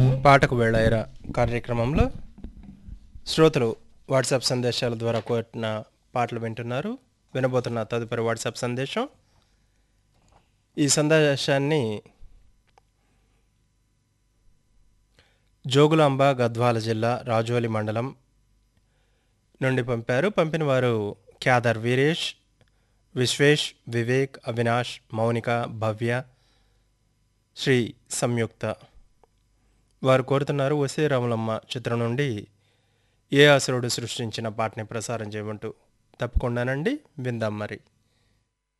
పాటకు వెళ్ళాయిరా కార్యక్రమంలో శ్రోతలు వాట్సాప్ సందేశాల ద్వారా కోరిన పాటలు వింటున్నారు వినబోతున్న తదుపరి వాట్సాప్ సందేశం ఈ సందేశాన్ని జోగులాంబ గద్వాల జిల్లా రాజోలి మండలం నుండి పంపారు పంపిన వారు క్యాదర్ వీరేష్ విశ్వేష్ వివేక్ అవినాష్ మౌనిక భవ్య శ్రీ సంయుక్త వారు కోరుతున్నారు వసే రాములమ్మ చిత్రం నుండి ఏ అసురుడు సృష్టించిన పాటని ప్రసారం చేయమంటూ తప్పకుండానండి విందాం మరి